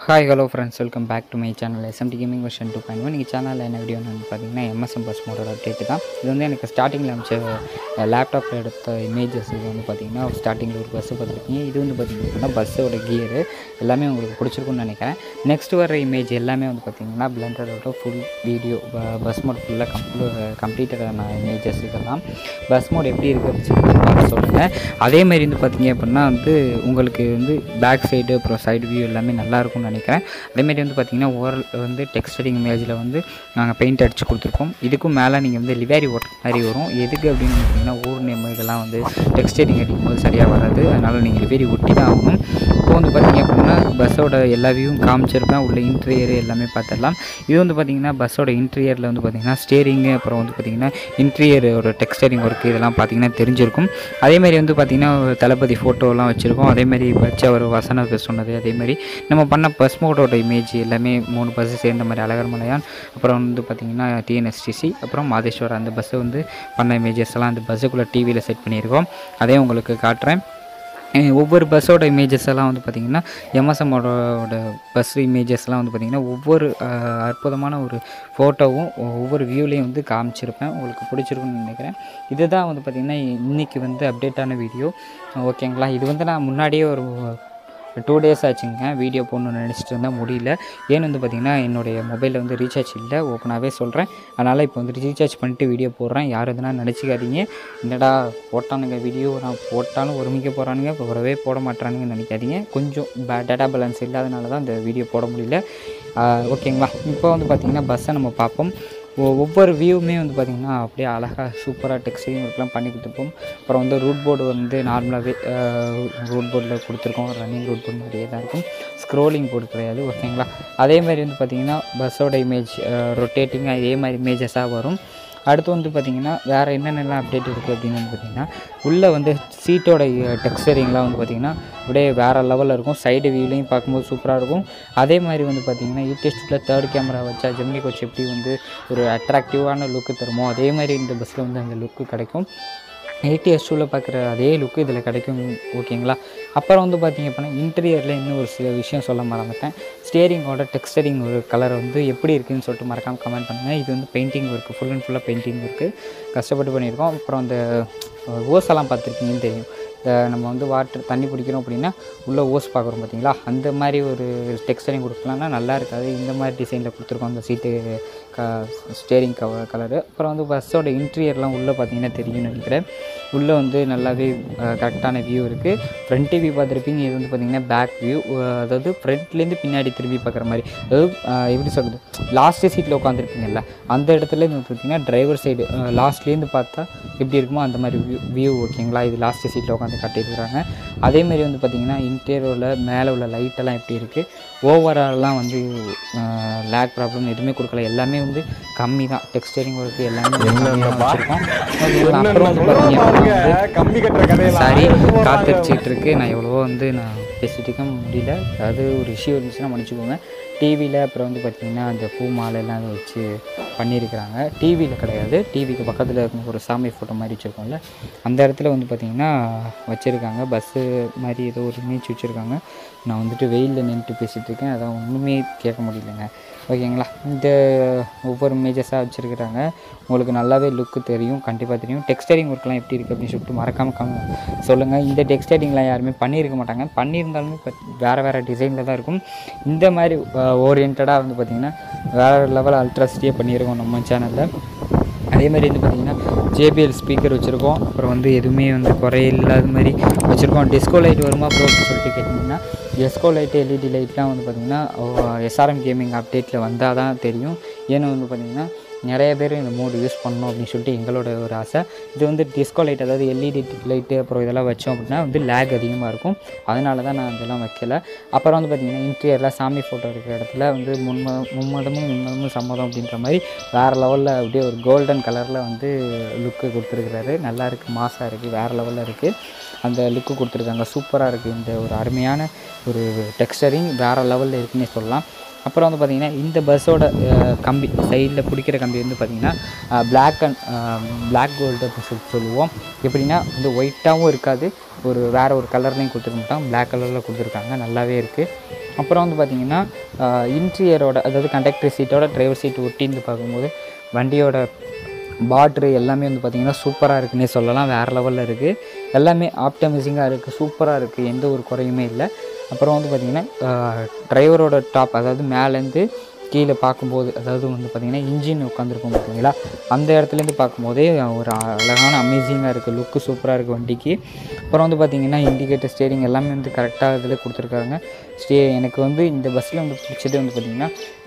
hi hello friends welcome back to my channel SMT gaming version two point one நீங்கள் சேனலில் என்ன video பார்த்தீங்கன்னா MSM bus மோடோட update தான் இது வந்து எனக்கு ஸ்டார்டிங்கில் அமைச்ச லேப்டாப்பில் எடுத்த இமேஜஸ் இது வந்து பார்த்தீங்கன்னா ஸ்டார்டிங்கில் ஒரு பஸ்ஸு பார்த்துருக்கீங்க இது வந்து பார்த்தீங்கன்னா பஸ்ஸோட கியரு எல்லாமே உங்களுக்கு பிடிச்சிருக்கும்னு நினைக்கிறேன் நெக்ஸ்ட் வர இமேஜ் எல்லாமே வந்து பார்த்தீங்கன்னா பிளண்டரோட ஃபுல் வீடியோ பஸ் மோட் ஃபுல்லாக கம்ப்ளூ கம்ப்ளீட்டடான இமேஜஸ் இதெல்லாம் பஸ் மோட் எப்படி இருக்குது அப்படின்னு சொல்லி பார்த்து சொல்லுங்கள் அதே மாதிரி வந்து பார்த்தீங்க அப்படின்னா வந்து உங்களுக்கு வந்து பேக் சைடு அப்புறம் சைடு வியூ எல்லாமே நல்லா இருக்கும்னு நினைக்கிறேன் அதேமாரி வந்து பார்த்தீங்கன்னா ஓரல் வந்து டெக்ஸ்டரிங் இமேஜில் வந்து நாங்கள் பெயிண்ட் அடித்து கொடுத்துருக்கோம் இதுக்கும் மேலே நீங்கள் வந்து லிவேரி ஓட்டுற மாதிரி வரும் எதுக்கு அப்படின்னு பார்த்தீங்கன்னா ஊர் நேம் இதெல்லாம் வந்து டெக்ஸ்டரிங் அடிக்கும்போது சரியாக வராது அதனால் நீங்கள் லிவேரி ஒட்டி தான் ஆகணும் இப்போ வந்து பார்த்தீங்க அப்படின்னா பஸ்ஸோட எல்லா வியூவும் காமிச்சிருப்பேன் உள்ள இன்டீரியர் எல்லாமே பார்த்துடலாம் இது வந்து பார்த்தீங்கன்னா பஸ்ஸோட இன்டீரியரில் வந்து பார்த்தீங்கன்னா ஸ்டேரிங்கு அப்புறம் வந்து பார்த்தீங்கன்னா இன்டீரியரோட டெக்ஸ்டரிங் ஒர்க் இதெல்லாம் பார்த்தீங்கன்னா தெரிஞ்சிருக்கும் அதேமாரி வந்து பார்த்தீங்கன்னா ஒரு தளபதி ஃபோட்டோலாம் வச்சுருக்கோம் அதேமாரி வச்சு அவர் வசனத்தை சொன்னது அதேமாதிரி நம்ம பண்ண பஸ் மோடோட இமேஜ் எல்லாமே மூணு பஸ்ஸு சேர்ந்த மாதிரி அழகர் மலையான் அப்புறம் வந்து பார்த்திங்கன்னா டிஎன்எஸ்டிசி அப்புறம் மாதேஸ்வர் அந்த பஸ்ஸை வந்து பண்ண இமேஜஸ் எல்லாம் அந்த பஸ்ஸுக்குள்ளே டிவியில் செட் பண்ணியிருக்கோம் அதே உங்களுக்கு காட்டுறேன் அஹ் ஒவ்வொரு பஸ்ஸோட இமேஜஸ் எல்லாம் வந்து பார்த்திங்கன்னா எம்எஸ்எம்மோட பஸ் இமேஜஸ்லாம் வந்து பார்த்திங்கன்னா ஒவ்வொரு அஹ், அற்புதமான ஒரு ஃபோட்டோவும் ஒவ்வொரு வியூலையும் வந்து காமிச்சிருப்பேன் உங்களுக்கு பிடிச்சிருக்குன்னு நினைக்கிறேன் இதுதான் வந்து பார்த்திங்கன்னா இன்றைக்கி வந்து அப்டேட்டான வீடியோ ஓகேங்களா இது வந்து நான் முன்னாடியே ஒரு டூ டேஸ் ஆச்சுங்க வீடியோ போடணும்னு நினச்சிட்டு இருந்தால் முடியல ஏன்னு வந்து பார்த்திங்கன்னா என்னுடைய மொபைலில் வந்து ரீசார்ஜ் இல்லை ஓப்பனாகவே சொல்கிறேன் அதனால் இப்போ வந்து ரீசார்ஜ் பண்ணிட்டு வீடியோ போடுறேன் யார் எதுனா நினச்சிக்காதீங்க என்னடா போட்டானுங்க வீடியோ நான் போட்டாலும் ஒருமிக்க போகிறானுங்க இப்போ வரவே போட மாட்டானுங்கன்னு நினைக்காதீங்க கொஞ்சம் பே டேட்டா பேலன்ஸ் இல்லாதனால தான் இந்த வீடியோ போட முடியல ஆஹ் ஓகேங்களா இப்போ வந்து பார்த்திங்கன்னா பஸ்ஸை நம்ம பார்ப்போம் ஒ- ஒவ்வொரு வியூவுமே வந்து பார்த்திங்கன்னா அப்படியே அழகாக சூப்பராக டெக்ஸ்டைலிங் ஒர்க்லாம் பண்ணி கொடுத்துருப்போம் அப்புறம் வந்து ரூட் போர்டு வந்து நார்மலாகவே ரூட் போர்டில் கொடுத்துருக்கோம் ரன்னிங் ரூட் போர்டு மாதிரியே தான் இருக்கும் ஸ்க்ரோலிங் போர்டு கிடையாது ஓகேங்களா அதே மாதிரி வந்து பார்த்திங்கன்னா பஸ்ஸோட இமேஜ் ரொட்டேட்டிங்காக இதே மாதிரி இமேஜஸாக வரும் அடுத்து வந்து பார்த்திங்கன்னா வேறு என்னென்னலாம் அப்டேட் இருக்குது அப்படின்னு வந்து பார்த்திங்கன்னா உள்ளே வந்து சீட்டோட டெக்ஸ்டரிங்லாம் வந்து பார்த்திங்கன்னா அப்படியே வேறு லெவலில் இருக்கும் சைடு வியூலையும் பார்க்கும்போது சூப்பராக இருக்கும் அதே மாதிரி வந்து பார்த்திங்கன்னா யூடிஎஸ்டில் தேர்ட் கேமரா வச்சா ஜெமினி கோச் எப்படி வந்து ஒரு அட்ராக்டிவான லுக்கு தருமோ அதே மாதிரி இந்த பஸ்ஸில் வந்து அந்த லுக்கு கிடைக்கும் ஏடிஎஸ் டூவில் பார்க்குற அதே லுக்கு இதில் கிடைக்கும் ஓகேங்களா அப்புறம் வந்து பார்த்திங்க அப்படின்னா இன்டீரியரில் இன்னும் ஒரு சில விஷயம் சொல்ல மறந்துட்டேன் ஸ்டியரிங்கோட டெக்ஸ்டரிங் ஒரு கலர் வந்து எப்படி இருக்குதுன்னு சொல்லிட்டு மறக்காமல் கமெண்ட் பண்ணுங்கள் இது வந்து பெயிண்டிங் ஒர்க்கு ஃபுல் அண்ட் ஃபுல்லாக பெயிண்டிங் ஒர்க்கு கஷ்டப்பட்டு பண்ணியிருக்கோம் அப்புறம் அந்த ஓஸெல்லாம் பார்த்துருக்கீங்கன்னு தெரியும் இந்த நம்ம வந்து வாட்டர் தண்ணி பிடிக்கிறோம் அப்படின்னா உள்ளே ஓஸ் பார்க்குறோம் பார்த்தீங்களா அந்த மாதிரி ஒரு டெக்ஸ்டரிங் கொடுக்கலாம்னா நல்லா இருக்காது இந்த மாதிரி டிசைனில் கொடுத்துருக்கோம் அந்த சீட்டு க ஸ்டேரிங் கவ கலரு அப்புறம் வந்து பஸ்ஸோட இன்டீரியர்லாம் உள்ளே பார்த்தீங்கன்னா தெரியும்னு நினைக்கிறேன் உள்ளே வந்து நல்லாவே கரெக்டான வியூ இருக்குது ஃப்ரண்ட் டிவி பார்த்துருப்பீங்க இது வந்து பார்த்தீங்கன்னா பேக் வியூ அதாவது ஃப்ரண்ட்லேருந்து பின்னாடி திரும்பி பார்க்குற மாதிரி அதாவது அஹ், எப்படி சொல்கிறது லாஸ்ட்டு சீட்டில் உட்காந்துருப்பீங்கல்ல அந்த இடத்துல வந்து பார்த்தீங்கன்னா டிரைவர் சைடு லாஸ்ட்லேருந்து பார்த்தா எப்படி இருக்குமோ அந்த மாதிரி வியூ வியூ ஓகேங்களா இது லாஸ்ட் சீட்டில் உட்காந்து காட்டியிருக்கிறாங்க அதேமாரி வந்து பார்த்தீங்கன்னா இன்டீரியரில் மேலே உள்ள லைட்டெல்லாம் எப்படி இருக்குது ஓவரால்லாம் வந்து லேக் ப்ராப்ளம் எதுவுமே கொடுக்கல எல்லாமே வந்து கம்மி தான் டெக்ஸ்டரிங் ஒர்க்கு எல்லாமே கம்மியா தான் வச்சுருக்கோம் ஓகேங்களா அப்புறம் வந்து பார்த்தீங்க அப்படின்னா வந்து கம்பி கட்டுற கதையெல்லாம் சாரி காத்திருச்சிட்டு இருக்கு நான் எவ்வளவோ வந்து நான் பேசிட்டு இருக்க முடியல அதாவது ஒரு இஷ்யூ இருந்துச்சுன்னா மன்னிச்சுக்கோங்க டிவியில் அப்புறம் வந்து பார்த்திங்கன்னா அந்த பூ மாலையெல்லாம் அதை வச்சு பண்ணியிருக்கிறாங்க டிவியில் கிடையாது டிவிக்கு பக்கத்தில் இருக்கும் ஒரு சாமி ஃபோட்டோ மாதிரி வச்சுருக்கோம்ல அந்த இடத்துல வந்து பார்த்திங்கன்னா வச்சுருக்காங்க பஸ்ஸு மாதிரி ஏதோ ஒரு இமேஜ் வச்சுருக்காங்க நான் வந்துட்டு வெயிலில் நின்றுட்டு பேசிகிட்டு இருக்கேன் அதான் ஒன்றுமே கேட்க முடியலங்க ஓகேங்களா இந்த ஒவ்வொரு இமேஜஸாக வச்சுருக்கிறாங்க உங்களுக்கு நல்லாவே லுக்கு தெரியும் கண்டிப்பாக தெரியும் டெக்ஸ்டைலிங் ஒர்க்லாம் எப்படி இருக்குது அப்படின்னு சொல்லிட்டு மறக்காமல் கம் சொல்லுங்கள் இந்த டெக்ஸ்டைலிங்லாம் யாருமே பண்ணியிருக்க மாட்டாங்க பண்ணியிருந்தாலுமே இப்போ வேறு வேறு டிசைனில் தான் இருக்கும் இந்த மாதிரி ஓரியன்டாக வந்து பார்த்திங்கன்னா வேறு லெவல் அல்ட்ராசிட்டியாக பண்ணியிருக்கோம் நம்ம சேனலில் அதே மாதிரி வந்து பார்த்திங்கன்னா ஜேபிஎல் ஸ்பீக்கர் வச்சுருக்கோம் அப்புறம் வந்து எதுவுமே வந்து குறை இல்லாத மாதிரி வச்சுருக்கோம் டிஸ்கோ லைட் வருமா ப்ரோ அப்படின்னு சொல்லிட்டு கேட்டிங்கன்னா எஸ்கோ லைட்டு எல்இடி லைட்லாம் வந்து பார்த்திங்கன்னா எஸ்ஆர்எம் கேமிங் அப்டேட்டில் வந்தால் தான் தெரியும் ஏன்னா வந்து பார்த்திங்கன்னா நிறைய பேர் இந்த மோடு யூஸ் பண்ணணும் அப்படின்னு சொல்லிட்டு எங்களோட ஒரு ஆசை இது வந்து டிஸ்கோ லைட் அதாவது எல்இடி லைட்டு அப்புறம் இதெல்லாம் வச்சோம் அப்படின்னா வந்து லேக் அதிகமாக இருக்கும் அதனால தான் நான் இதெல்லாம் வைக்கல அப்புறம் வந்து பார்த்திங்கன்னா இன்டீரியரில் சாமி ஃபோட்டோ இருக்கிற இடத்துல வந்து முன்ம மும்மதமும் மும்மதமும் சம்மதம் அப்படின்ற மாதிரி வேறு லெவலில் அப்படியே ஒரு கோல்டன் கலரில் வந்து லுக்கு கொடுத்துருக்குறாரு நல்லா இருக்குது மாசாக இருக்குது வேறு லெவலில் இருக்குது அந்த லுக்கு கொடுத்துருக்காங்க சூப்பராக இருக்குது இந்த ஒரு அருமையான ஒரு டெக்ஸ்டரிங் வேறு லெவலில் இருக்குன்னே சொல்லலாம் அப்புறம் வந்து பார்த்திங்கன்னா இந்த பஸ்ஸோட கம்பி சைடில் பிடிக்கிற கம்பி வந்து பார்த்திங்கன்னா பிளாக் அண்ட் பிளாக் கோல்டு அப்படின்னு சொல்லி சொல்லுவோம் எப்படின்னா வந்து ஒயிட்டாகவும் இருக்காது ஒரு வேறு ஒரு கலர்லேயும் கொடுத்துருக்க மாட்டாங்க பிளாக் கலரில் கொடுத்துருக்காங்க நல்லாவே இருக்குது அப்புறம் வந்து பார்த்திங்கன்னா இன்டீரியரோட அதாவது கண்டக்டர் சீட்டோட டிரைவர் சீட் ஒட்டின்னு பார்க்கும்போது வண்டியோட பாட்ரு எல்லாமே வந்து பார்த்திங்கன்னா சூப்பராக இருக்குன்னே சொல்லலாம் வேறு லெவலில் இருக்குது எல்லாமே ஆப்டமைசிங்காக இருக்குது சூப்பராக இருக்குது எந்த ஒரு குறையுமே இல்லை அப்புறம் வந்து பார்த்திங்கன்னா டிரைவரோட டாப் அதாவது மேலேருந்து கீழே பார்க்கும்போது அதாவது வந்து பார்த்திங்கன்னா இன்ஜின் உட்காந்துருக்கும் பார்த்தீங்களா அந்த இடத்துலேருந்து பார்க்கும்போதே ஒரு அழகான அமேசிங்காக இருக்குது லுக்கு சூப்பராக இருக்குது வண்டிக்கு அப்புறம் வந்து பார்த்திங்கன்னா இண்டிகேட்டர் ஸ்டேரிங் எல்லாமே வந்து கரெக்டாக இதில் கொடுத்துருக்காங்க ஸ்டே எனக்கு வந்து இந்த பஸ்ஸில் வந்து பிடிச்சது வந்து பார்த்திங்கன்னா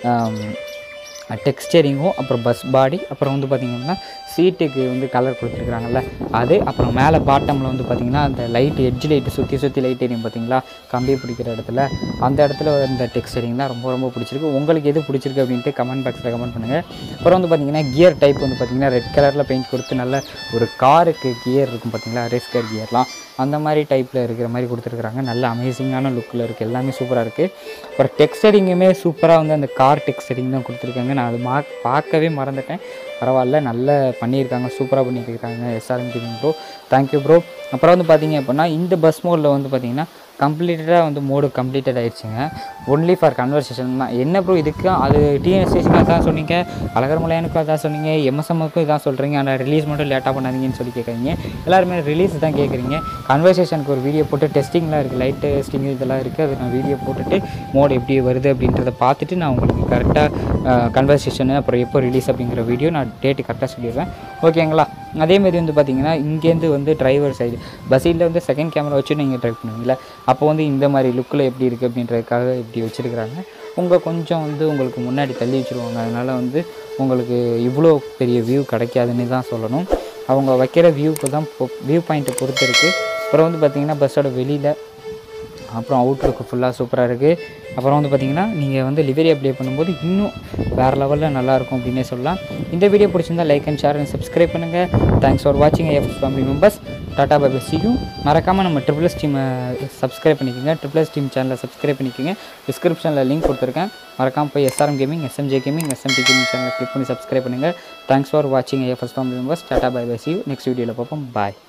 டெக்ஸ்டரிங்கும் அப்புறம் பஸ் பாடி அப்புறம் வந்து பார்த்திங்கன்னா சீட்டுக்கு வந்து கலர் கொடுத்துருக்குறாங்கல்ல அது அப்புறம் மேலே பாட்டமில் வந்து பார்த்திங்கன்னா அந்த லைட் எட்ஜ் லைட்டு சுற்றி சுற்றி லைட் எரியும் பார்த்தீங்களா கம்பி பிடிக்கிற இடத்துல அந்த இடத்துல இந்த டெக்ஸ்டரிங் தான் ரொம்ப ரொம்ப பிடிச்சிருக்கு உங்களுக்கு எது பிடிச்சிருக்கு அப்படின்ட்டு கமெண்ட் பாக்ஸில் கமெண்ட் பண்ணுங்கள் அப்புறம் வந்து பார்த்திங்கன்னா கியர் டைப் வந்து பார்த்திங்கன்னா ரெட் கலரில் பெயிண்ட் கொடுத்து நல்ல ஒரு காருக்கு கியர் இருக்கும் பார்த்தீங்களா ரேஸ் கார் கியர்லாம் அந்த மாதிரி டைப்பில் இருக்கிற மாதிரி கொடுத்துருக்குறாங்க நல்ல அமேசிங்கான லுக்கில் இருக்குது எல்லாமே சூப்பராக இருக்குது அப்புறம் டெக்ஸ்டரிங்குமே சூப்பராக வந்து அந்த கார் டெக்ஸ்டரிங் தான் கொடுத்துருக்காங்க நான் அது மா பார்க்கவே மறந்துட்டேன் பரவாயில்ல நல்ல பண்ணியிருக்காங்க சூப்பராக பண்ணியிருக்காங்க SRM gaming bro thank you bro அப்புறம் வந்து பார்த்தீங்க அப்படின்னா இந்த பஸ் மோடில் வந்து பார்த்தீங்கன்னா கம்ப்ளீட்டடாக வந்து மோடு கம்ப்ளீட்டட் ஆயிடுச்சுங்க ஒன்லி ஃபார் கன்வர்சேஷன் தான் என்ன ப்ரோ இதுக்கு அது டிஎன்எஸ்டேஷனுக்கு அதான் சொன்னீங்க அழகர்மலையானுக்கும் அதான் சொன்னீங்க எம்எஸ்எம்முக்கும் இதான் சொல்கிறீங்க ஆனால் ரிலீஸ் மட்டும் லேட்டாக பண்ணாதீங்கன்னு சொல்லி கேட்குறீங்க எல்லாருமே ரிலீஸ் தான் கேட்குறீங்க கன்வர்சேஷனுக்கு ஒரு வீடியோ போட்டு டெஸ்டிங்லாம் இருக்குது லைட் டெஸ்டிங் இதெல்லாம் இருக்குது அது நான் வீடியோ போட்டுட்டு மோடு எப்படி வருது அப்படின்றத பார்த்துட்டு நான் உங்களுக்கு கரெக்டாக கன்வர்சேஷனு அப்புறம் எப்போ ரிலீஸ் அப்படிங்கிற வீடியோ நான் டேட்டு கரெக்டாக சொல்லிடுவேன் ஓகேங்களா அதேமாரி வந்து பார்த்தீங்கன்னா இங்கேருந்து வந்து டிரைவர் சைடு பஸ்ஸில் வந்து செகண்ட் கேமரா வச்சு நீங்கள் ட்ரைவ் பண்ணுவீங்களா அப்போ வந்து இந்த மாதிரி லுக்கில் எப்படி இருக்குது அப்படின்றதுக்காக இப்படி வச்சுருக்குறாங்க உங்கள் கொஞ்சம் வந்து உங்களுக்கு முன்னாடி தள்ளி வச்சுருவாங்க அதனால் வந்து உங்களுக்கு இவ்வளோ பெரிய வியூ கிடைக்காதுன்னு தான் சொல்லணும் அவங்க வைக்கிற வியூக்கு தான் வியூ பாயிண்ட்டை பொறுத்து இருக்குது அப்புறம் வந்து பார்த்திங்கன்னா பஸ்ஸோட வெளியில் அப்புறம் அவுட்லுக்கு ஃபுல்லாக சூப்பராக இருக்குது அப்புறம் வந்து பார்த்திங்கன்னா நீங்கள் வந்து லிவரி அப்ளை பண்ணும்போது இன்னும் வேறு லெவலில் நல்லாயிருக்கும் அப்படின்னே சொல்லலாம் இந்த வீடியோ பிடிச்சிருந்தா like and share and subscribe பண்ணுங்கள் தேங்க்ஸ் ஃபார் வாட்சிங் F family members tata bye சியும் மறக்காமல் நம்ம ட்ரிபிள் எஸ் டீமை சப்ஸ்கிரைப் பண்ணிக்கோங்க ட்ரிபிள் எஸ் டீம் சேனலை சப்ஸ்கிரைப் பண்ணிக்கோங்க டிஸ்கிரிப்ஷனில் லிங்க் கொடுத்துருக்கேன் மறக்காமல் போய் SRM gaming SMJ gaming SMT gaming சேனலை கிளிக் பண்ணி சப்ஸ்கிரைப் பண்ணுங்கள் தேங்க்ஸ் ஃபார் வாட்சிங் F family members tata bye bye see next வீடியோவில் பார்ப்போம் பாய்